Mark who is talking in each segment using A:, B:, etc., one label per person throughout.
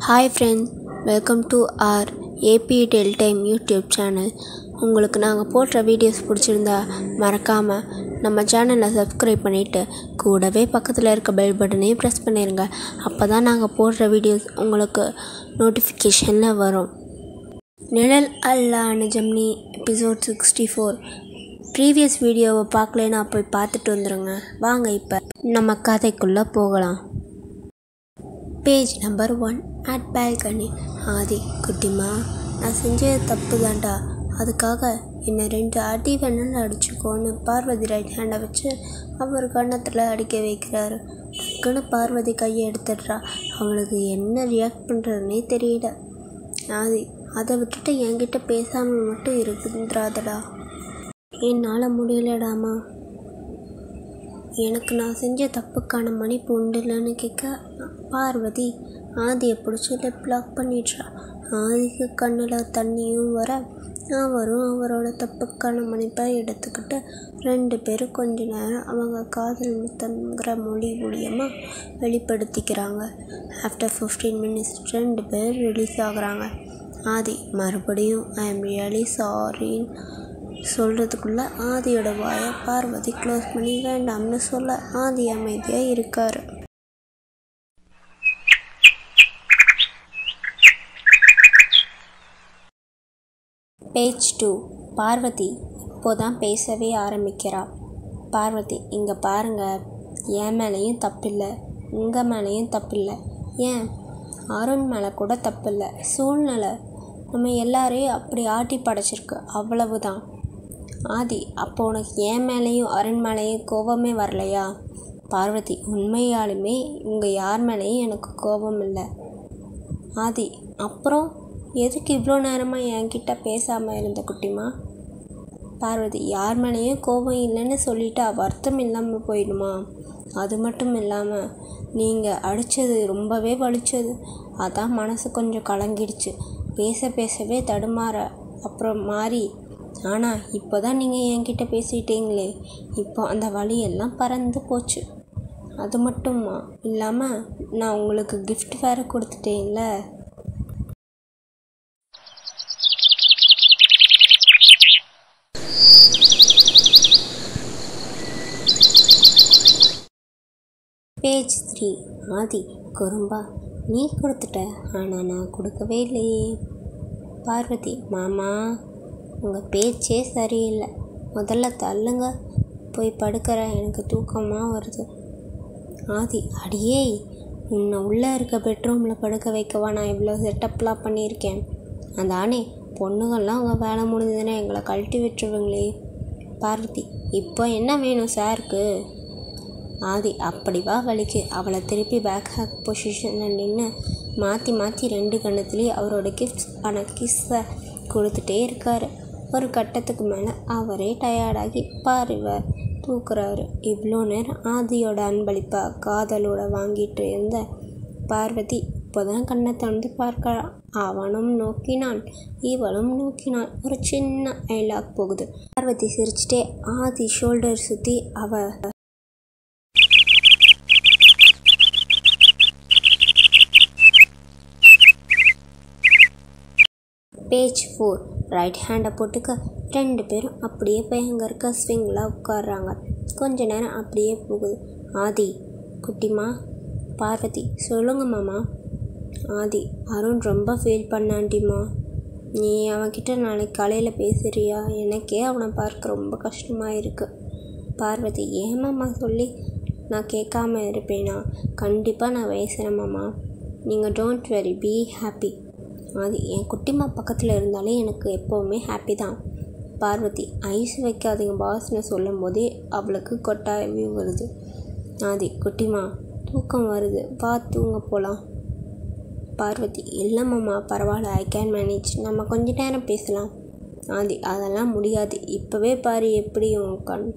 A: hi friends welcome to R AB tell time YouTube channel உங்களுக்கு நாங்கள் போடுற videos பிடிச்சிருந்தா மறக்காமல் நம்ம சேனலை சப்ஸ்கிரைப் பண்ணிவிட்டு கூடவே பக்கத்தில் இருக்க பெல் பட்டனையும் ப்ரெஸ் பண்ணிடுங்க அப்போ தான் நாங்கள் போடுற வீடியோஸ் உங்களுக்கு நோட்டிஃபிகேஷனில் வரும் நிழல் அல்லா நிஜம்னி எபிசோட் சிக்ஸ்டி ஃபோர் ப்ரீவியஸ் வீடியோவை பார்க்கலனா போய் பார்த்துட்டு வந்துடுங்க வாங்க இப்போ நம்ம கதைக்குள்ளே போகலாம் page number one at balcony Adhi குட்டிமா நான் செஞ்சது தப்பு தான்டா அதுக்காக என்னை ரெண்டு அடி வேணாலும் அடிச்சுக்கோன்னு பார்வதி ரைட் ஹேண்டை வச்சு அவர் கன்னத்தில் அடிக்க வைக்கிறாரு டக்குன்னு பார்வதி கையை எடுத்துடுறா அவளுக்கு என்ன ரியாக்ட் பண்ணுறதுனே தெரியல ஆதி அதை விட்டுட்டு என்கிட்ட பேசாமல் மட்டும் இருக்குன்றாதடா என்னால் முடியலடாமா எனக்கு நான் செஞ்ச தப்புக்கான மன்னிப்பு உண்டுலன்னு கேட்க பார்வதி ஆதியை பிடிச்சி லெப் லாக் பண்ணிடுறா ஆதிக்கு கண்ணில் தண்ணியும் வர அவரும் அவரோட தப்புக்கான மன்னிப்பை எடுத்துக்கிட்டு ரெண்டு பேரும் கொஞ்ச நேரம் அவங்க காதல் முத்தங்கிற மொழி மூலியமாக வெளிப்படுத்திக்கிறாங்க ஆஃப்டர் ஃபிஃப்டீன் மினிட்ஸ் ரெண்டு பேர் ரிலீஸ் ஆகுறாங்க ஆதி மறுபடியும் ஐ எம் ரியலி சாரின்னு சொல்கிறதுக்குள்ளே ஆதியோட வாயை பார்வதி க்ளோஸ் பண்ணி வேண்டாம்னு சொல்ல ஆதி அமைதியாக இருக்கார் பேஜ் டூ பார்வதி இப்போதான் பேசவே ஆரம்பிக்கிறா பார்வதி இங்கே பாருங்க என் மேலேயும் தப்பில்லை உங்கள் மேலேயும் தப்பில்லை ஏன் அருண் மேலே கூட தப்பில்லை சூழ்நிலை நம்ம எல்லாரையும் அப்படி ஆட்டி படைச்சிருக்கு அவ்வளவுதான் ஆதி அப்போ உனக்கு என் மேலேயும் அருண் மேலேயும் கோபமே வரலையா பார்வதி உண்மையாலுமே உங்கள் யார் மேலேயும் எனக்கு கோபம் இல்லை ஆதி அப்புறம் எதுக்கு இவ்வளோ நேரமாக என்கிட்ட பேசாமல் இருந்த குட்டிமா பார்வதி யார் மேலேயும் கோபம் இல்லைன்னு சொல்லிட்டா வருத்தம் இல்லாமல் போயிடுமா அது மட்டும் இல்லாமல் நீங்கள் அடித்தது ரொம்பவே வலிச்சது அதான் மனசு கொஞ்சம் கலங்கிடுச்சு பேச பேசவே தடுமாற அப்புறம் மாறி ஆனால் இப்போ தான் நீங்கள் என்கிட்ட பேசிட்டீங்களே இப்போ அந்த வழியெல்லாம் பறந்து போச்சு அது மட்டுமா இல்லாமல் நான் உங்களுக்கு கிஃப்ட் வேறு கொடுத்துட்டேன்ல பேஜ் த்ரீ ஆதி குறும்பா நீ கொடுத்துட்ட ஆனால் நான் கொடுக்கவே இல்லையே பார்வதி மாமா உங்கள் பேச்சே சரியில்லை முதல்ல தள்ளுங்க போய் படுக்கிற எனக்கு தூக்கமாக வருது ஆதி அடியே உன்னை உள்ளே இருக்க பெட்ரூமில் படுக்க வைக்கவா நான் இவ்வளோ செட்டப்லாம் பண்ணியிருக்கேன் அதானே பொண்ணுங்கள்லாம் உங்கள் வேலை முடிஞ்சதுன்னா எங்களை கழட்டி விட்டுருவீங்களே பார்வதி இப்போ என்ன வேணும் சாருக்கு ஆதி அப்படி வா வலிக்கு அவளை திருப்பி பேக் ஹேக் பொசிஷனில் நின்று மாற்றி மாற்றி ரெண்டு கண்ணத்துலேயும் அவரோட கிஃப்ட்ஸ் ஆன கிஸ்ஸை கொடுத்துட்டே இருக்கார் ஒரு கட்டத்துக்கு மேலே அவரே டயர்டாகி பாரிவர் தூக்குறாரு இவ்வளோ நேரம் ஆதியோட அன்பளிப்பாக காதலோட வாங்கிட்டு இருந்த பார்வதி இப்போதான் கண்ணை திறந்து பார்க்கலாம் அவனும் நோக்கினான் இவளும் நோக்கினான் ஒரு சின்ன ஐலாக் போகுது பார்வதி சிரிச்சிட்டே ஆதி ஷோல்டர் சுற்றி அவ பேஜ் ஃபோர் ரைட் ஹேண்டை போட்டுக்க ரெண்டு பேரும் அப்படியே போய் அங்கே இருக்க ஸ்விங்கில் உட்காடுறாங்க கொஞ்ச நேரம் அப்படியே போகுது ஆதி குட்டிமா பார்வதி சொல்லுங்க மாமா ஆதி அருண் ரொம்ப ஃபீல் பண்ணாண்டிம்மா நீ அவன்கிட்ட நாளைக்கு காலையில் பேசுகிறியா எனக்கே அவனை பார்க்க ரொம்ப கஷ்டமாக இருக்குது பார்வதி ஏன் மாமா சொல்லி நான் கேட்காம இருப்பேனா கண்டிப்பாக நான் பேசுகிறேன் மாமா நீங்கள் டோன்ட் வெரி பி ஹாப்பி அது என் குட்டிமா பக்கத்தில் இருந்தாலே எனக்கு எப்போவுமே ஹாப்பி தான் பார்வதி ஐஸ் வைக்காதீங்க பாஸ்னு சொல்லும் போதே அவளுக்கு கொட்டாவி வருது ஆதி குட்டிமா தூக்கம் வருது வா தூங்க போகலாம் பார்வதி இல்லைம்மாம்மா பரவாயில்ல ஐ கேன் மேனேஜ் நம்ம கொஞ்ச நேரம் பேசலாம் ஆதி அதெல்லாம் முடியாது இப்போவே பாரு எப்படி உன் கண்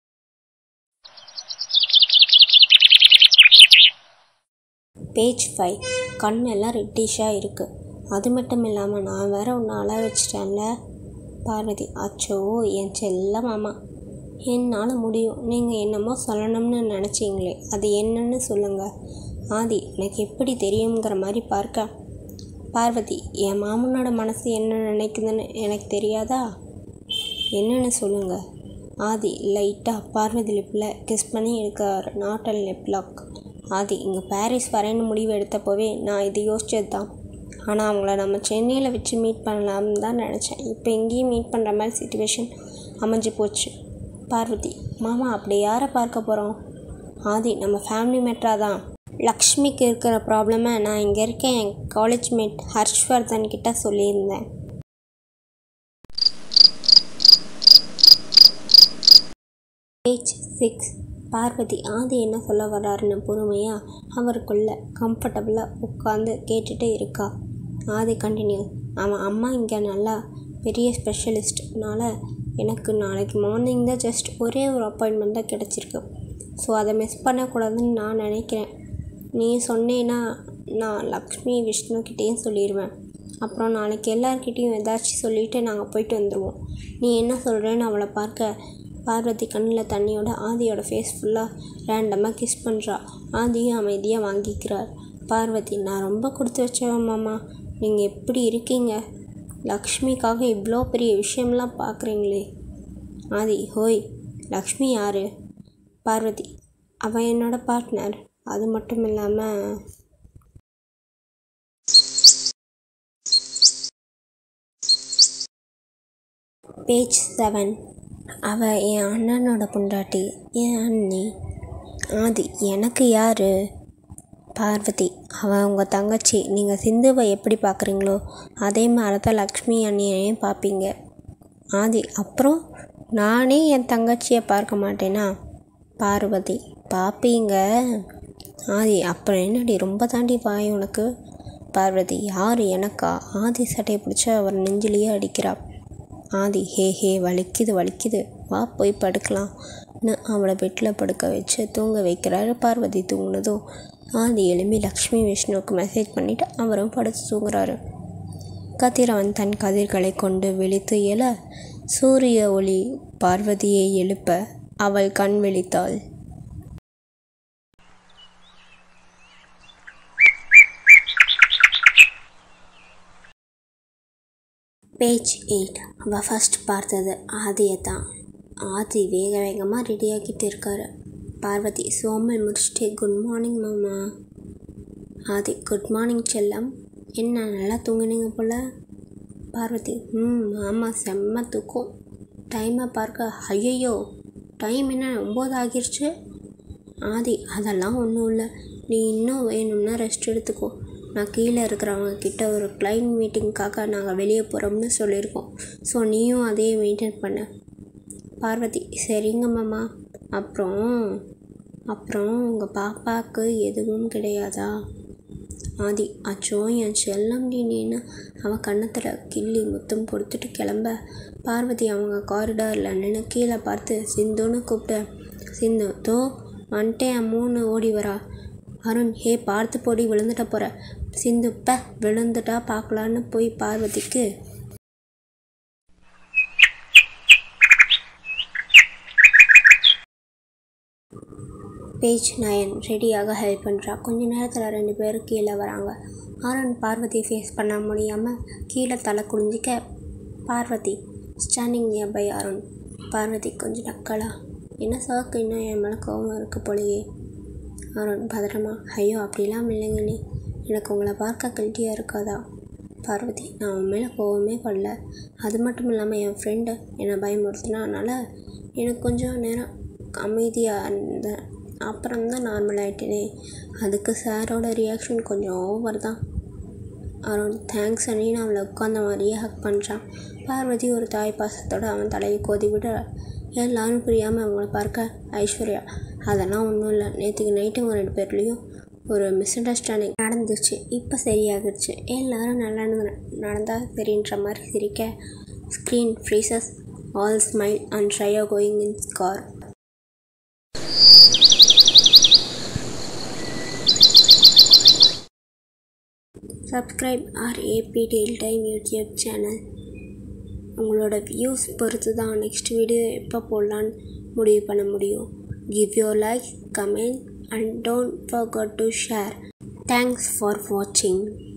A: பேஜ் ஃபைவ் கண்ணெல்லாம் ரெட்டிஷாக இருக்குது அது மட்டும் இல்லாமல் நான் வேற உன்னை அழ வச்சிட்டேன்ல பார்வதி அச்சோ என் செல்ல மாமா என்னால் முடியும் நீங்கள் என்னமோ சொல்லணும்னு நினச்சிங்களே அது என்னன்னு சொல்லுங்கள் ஆதி எனக்கு எப்படி தெரியுங்கிற மாதிரி பார்க்க பார்வதி என் மாமனோட மனசு என்ன நினைக்குதுன்னு எனக்கு தெரியாதா என்னன்னு சொல்லுங்க ஆதி லைட்டாக பார்வதி லிப்பில் கிஸ் பண்ணி இருக்கார் not and lip lock Adhi இங்கே பாரிஸ் வரேன்னு முடிவு எடுத்தப்போவே நான் இது யோசிச்சது தான் ஆனால் அவங்கள நம்ம சென்னையில் வச்சு மீட் பண்ணலாம்னு தான் நினச்சேன் இப்போ எங்கேயும் மீட் பண்ணுற மாதிரி சுச்சுவேஷன் அமைஞ்சு போச்சு பார்வதி மாமா அப்படி யாரை பார்க்க போகிறோம் ஆதி நம்ம ஃபேமிலி மேட்டராக தான் லக்ஷ்மிக்கு இருக்கிற ப்ராப்ளமை நான் இங்கே இருக்க என் காலேஜ் மேட் ஹர்ஷ்வர்தன் கிட்ட சொல்லியிருந்தேன் பேஜ் சிக்ஸ் பார்வதி ஆதி என்ன சொல்ல வர்றாருன்னு பொறுமையாக அவருக்குள்ள கம்ஃபர்டபுளாக உட்காந்து கேட்டுட்டு இருக்கா ஆதி கண்டினியூ அவன் அம்மா இங்கே நல்லா பெரிய ஸ்பெஷலிஸ்ட்னால எனக்கு நாளைக்கு மார்னிங் தான் ஜஸ்ட் ஒரே ஒரு அப்பாயின்மெண்ட் தான் கிடச்சிருக்கு ஸோ அதை மிஸ் பண்ணக்கூடாதுன்னு நான் நினைக்கிறேன் நீ சொன்னேன்னா நான் லக்ஷ்மி விஷ்ணுக்கிட்டேயும் சொல்லிடுவேன் அப்புறம் நாளைக்கு எல்லார்கிட்டேயும் ஏதாச்சும் சொல்லிவிட்டு நாங்கள் போயிட்டு வந்துடுவோம் நீ என்ன சொல்கிறேன்னு அவளை பார்க்க பார்வதி கண்ணில் தண்ணியோட ஆதியோட ஃபேஸ் ஃபுல்லாக ரேண்டமாக கிஸ் பண்ணுறா ஆதியும் அமைதியாக வாங்கிக்கிறார் பார்வதி நான் ரொம்ப கொடுத்து வச்சவன் மாமா நீங்கள் எப்படி இருக்கீங்க லக்ஷ்மிக்காக இவ்வளோ பெரிய விஷயம்லாம் பார்க்குறீங்களே ஆதி ஹோய் லக்ஷ்மி யார் பார்வதி அவன் என்னோட பார்ட்னர் அது மட்டும் இல்லாமல் பேஜ் செவன் அவள் என் அண்ணனோட பொண்டாட்டி என் அண்ணி ஆதி எனக்கு யார் பார்வதி அவன் உங்கள் தங்கச்சி நீங்கள் சிந்துவை எப்படி பார்க்குறீங்களோ அதே மாதிரி தான் லக்ஷ்மி அண்ணியையும் பார்ப்பீங்க ஆதி அப்புறம் நானே என் தங்கச்சியை பார்க்க மாட்டேனா பார்வதி பார்ப்பீங்க ஆதி அப்புறம் என்னடி ரொம்ப தாண்டி பாய் உனக்கு பார்வதி யார் எனக்கா ஆதி சட்டையை பிடிச்சி அவர் நெஞ்சிலேயே அடிக்கிறா ஆதி ஹே ஹே வலிக்குது வலிக்குது வா போய் படுக்கலாம்னு அவளை பெட்டில் படுக்க வச்சு தூங்க வைக்கிறாரு பார்வதி தூங்கினதும் ஆதி எழும்பி லக்ஷ்மி விஷ்ணுவுக்கு மெசேஜ் பண்ணிவிட்டு அவரும் படுத்து தூங்குறாரு கதிரவன் தன் கதிர்களை கொண்டு விழித்து எழ சூரிய ஒளி பார்வதியை எழுப்ப அவள் கண் விழித்தாள் பேஜ் எயிட் அவள் ஃபஸ்ட் பார்த்தது ஆதியை தான் ஆதி வேக வேகமாக ரெடி ஆகிட்டு இருக்காரு பார்வதி சோமல் முடிச்சுட்டு குட் மார்னிங் மாமா ஆதி குட் மார்னிங் செல்லம் என்ன நல்லா தூங்குனீங்க போல் பார்வதி ம் ஆமாம் செம்ம தூக்கம் டைமை பார்க்க ஐயையோ டைம் என்ன ஒம்பது ஆகிருச்சு ஆதி அதெல்லாம் ஒன்றும் இல்லை நீ இன்னும் வேணும்னா ரெஸ்ட் எடுத்துக்கோ நான் கீழே இருக்கிறவங்க கிட்ட ஒரு கிளைண்ட் மீட்டிங்க்காக நாங்கள் வெளியே போகிறோம்னு சொல்லியிருக்கோம் ஸோ நீயும் அதே மெயின்டைன் பண்ண பார்வதி சரிங்க மாமா அப்புறம் அப்புறம் உங்கள் பாப்பாவுக்கு எதுவும் கிடையாதா ஆதி அச்சோ என் செல்லம் நீன்னு அவன் கன்னத்தில் கிள்ளி முத்தம் கொடுத்துட்டு கிளம்ப பார்வதி அவங்க காரிடாரில் நின்று கீழே பார்த்து சிந்துன்னு கூப்பிட்டு சிந்து தோ வந்துட்டேன் அம்மூன்னு ஓடி வரா அருண் ஹே பார்த்து போடி விழுந்துட்ட போகிற சிந்து ப விழுந்துட்டா பார்க்கலான்னு போய் பார்வதிக்கு பேஜ் நயன் ரெடியாக ஹெல்ப் பண்ணுறா கொஞ்ச நேரத்தில் ரெண்டு பேரும் கீழே வராங்க அருண் பார்வதியை ஃபேஸ் பண்ண முடியாமல் கீழே தலை குனிஞ்சிக்க Parvathi standing near by Arun Parvathi கொஞ்சம் நக்கலா என்ன சாக்கு இன்னும் என் மேலே கோவம் இருக்கு போலயே அருண் பதட்டமா ஐயோ அப்படிலாம் இல்லைங்கண்ணே எனக்கு உங்களை பார்க்க கில்ட்டியாக இருக்காதா பார்வதி நான் உன் மேலே கோவமே படல அது மட்டும் இல்லாமல் என் ஃப்ரெண்டு என்னை பயமுறுத்தினால எனக்கு கொஞ்சம் நேரம் அமைதியாக இருந்தேன் அப்புறம் தான் நார்மல் ஆகிட்டேனே அதுக்கு சாரோட ரியாக்ஷன் கொஞ்சம் ஓவர் தான் அருண் தேங்க்ஸ் அண்ணின்னு அவளை உட்காந்த மாதிரியே ஹக் பண்ணுறான் பார்வதி ஒரு தாய் பாசத்தோடு அவன் தலையை கோதி விட எல்லாரும் புரியாமல் அவங்கள பார்க்க ஐஸ்வர்யா அதெல்லாம் ஒன்றும் இல்லை நேற்றுக்கு நைட்டு அவங்க ரெண்டு பேர்லேயும் ஒரு மிஸ் அண்டர்ஸ்டாண்டிங் நடந்துச்சு இப்போ சரியாகிடுச்சு எல்லாரும் நல்லா நடந்தால் சரின்ற மாதிரி சிரிக்க screen freezes all smile and ஷையா going in car subscribe R AB tale time YouTube channel உங்களோட வியூஸ் பொறுத்து தான் நெக்ஸ்ட் வீடியோ எப்போ போடலான்னு முடிவு பண்ண முடியும் give your like comment and don't forget to share thanks for வாட்சிங்